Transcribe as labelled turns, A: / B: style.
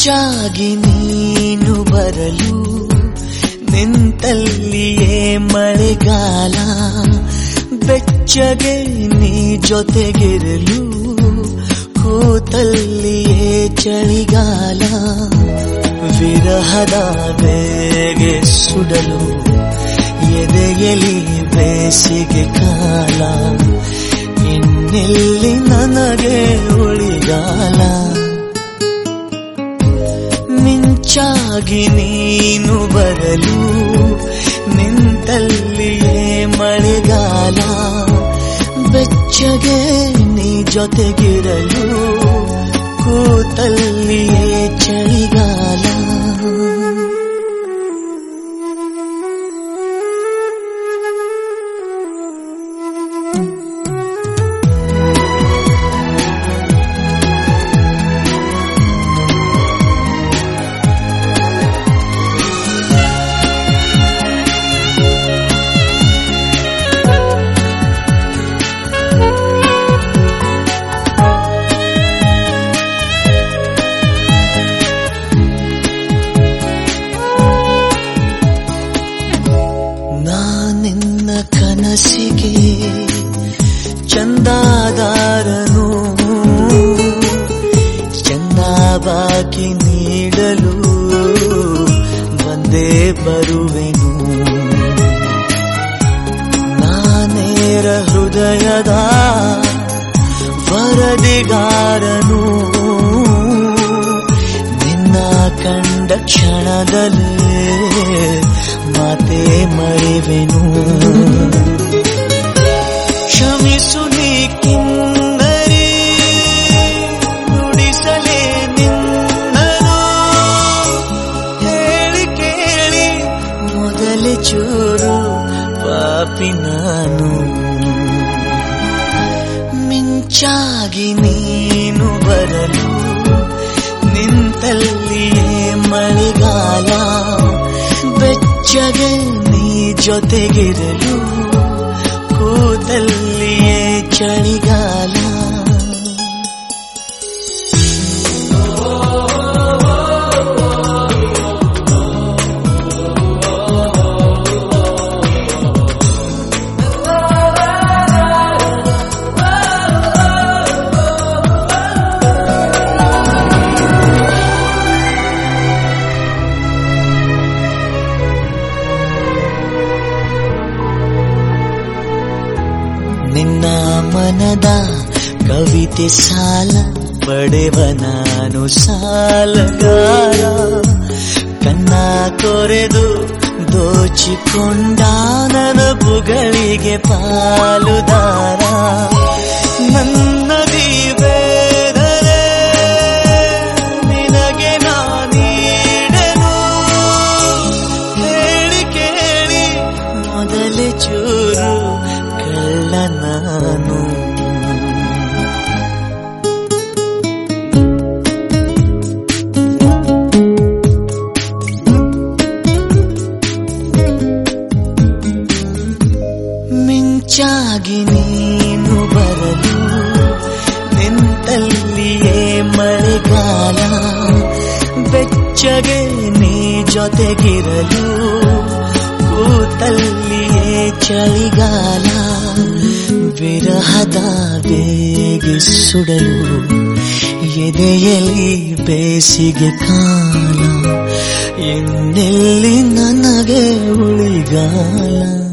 A: ಮಿಂಚಾಗಿ ನೀನು ಬರಲು ನಿಂತಲ್ಲಿಯೇ ಮಳೆಗಾಲ ಬೆಚ್ಚಗೆ ನೀ ಜೊತೆಗಿರಲು ಕೂತಲ್ಲಿಯೇ ಚಳಿಗಾಲ ವಿರಹದ ಬೇಗೆ ಸುಡಲು ಎದೆಯಲಿ ಬೇಸಿಗೆ ಕಾಲ ಇನ್ನೆಲ್ಲಿ ನನಗೆ ಉಳಿಗಾಲ ಮಿಂಚಾಗಿ ನೀನು ಬರಲು ನಿಂತಲ್ಲಿಯೇ ಮಳೆಗಾಲ ಬೆಚ್ಚಗೆ ನೀ ಜೊತೆಗಿರಲು ಕೂತಲ್ಲಿಯೇ ಚಳಿಗಾಲ ನಾನಿನ್ನ ಕನಸಿಗೆ ಚಂದಾದಾರನು ಚಂದ ಬಾಕಿ ನೀಡಲು ಬಂದೇ ಬರುವೆನು ನಾನೇರ ಹೃದಯದ ವರದಿಗಾರನು ನಿನ್ನ ಕಂಡ ಕ್ಷಣದಲ್ಲೇ ಮಾತೆ ಮರೆವೆನು ಕ್ಷಮಿಸು ನೀ ಕಿನ್ನರಿ ನುಡಿಸಲೇ ನಿನ್ನನು ಹೇಳಿ ಕೇಳಿ ಮೊದಲೇ ಚೂರು ಪಾಪಿ ನಾನು ಮಿಂಚಾಗಿ ನೀನು ಬರಲು ನಿಂತಲ್ಲಿಯೇ ಮಳೆಗಾಲ ಬೆಚ್ಚಗೆ ನೀ ಜೊತೆಗಿರಲು ಕೂತಲ್ಲಿಯೇ ಚಳಿಗಾಲ ನಿನ್ನ ಮನದ ಕವಿತೆ ಸಾಲ ಪಡೆವ ನಾನು ಸಾಲಗಾರ ಕನ್ನ ಕೊರೆದು ದೋಚಿಕೊಂಡ ನನಬುಗಳಿಗೆ ಪಾಲುದಾರ ನನ್ನದಿ ಬೇದರೆ ನಿನಗೆ ನಾನೀಡೆನು ಹೇಳಿ ಕೇಳಿ ಮೊದಲೇ ಚೂರು ಕಳ್ಳ ನಾನು ಮಿಂಚಾಗಿ ನೀನು ಬರಲು ನಿಂತಲ್ಲಿಯೇ ಮಳೆಗಾಲ ಬೆಚ್ಚಗೆ ನೀ ಜೊತೆಗಿರಲು ಕೂತಲ್ಲಿಯೇ ಚಳಿಗಾಲ ವಿರಹದ ಬೇಗೆ ಸುಡಲು ಎದೆಯಲ್ಲಿ ಬೇಸಿಗೆ ಕಾಲ ಇನ್ನೆಲ್ಲಿ ನನಗೆ ಉಳಿಗಾಲ